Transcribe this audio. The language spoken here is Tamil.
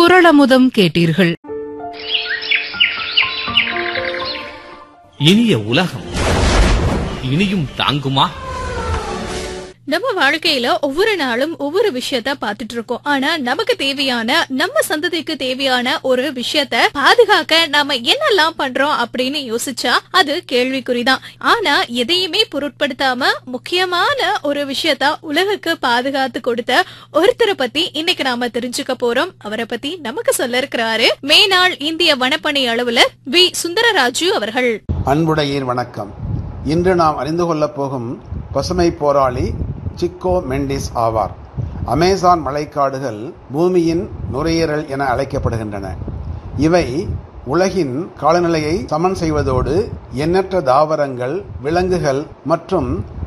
குரளமுதம் கேட்டீர்கள் இனிய உலகம் இனியும் தாங்குமா நம்ம வாழ்க்கையில ஒவ்வொரு நாளும் ஒவ்வொரு விஷயத்த பாத்துட்டு இருக்கோம் ஆனா நமக்கு தேவையான நம்ம சந்ததிக்கு தேவையான ஒரு விஷயத்த பாதுகாக்க நாம என்னெல்லாம் பண்றோம் அப்படின்னு யோசிச்சா அது கேள்விக்குறிதான் ஆனா எதையுமே பொருட்படுத்தாம முக்கியமான ஒரு விஷயத்த உலகுக்கு பாதுகாத்து கொடுத்த ஒருத்தரை பத்தி இன்னைக்கு நாம தெரிஞ்சுக்க போறோம் அவரை பத்தி நமக்கு சொல்ல இருக்கிறாரு மேனாள் இந்திய வனப்பணி அலுவலர் வி சுந்தரராஜு அவர்கள் அன்புடையீர் வணக்கம் இன்று நாம் அறிந்து கொள்ளப் போகும் பசுமை போராளி சிக்கோ மெண்டிஸ் ஆவார் அமேசான் மழைக்காடுகள் பூமியின் நுரையீரல் என அழைக்கப்படுகின்றன இவை உலகின் காலநிலையை சமன் செய்வதோடு எண்ணற்ற தாவரங்கள் விலங்குகள் மற்றும்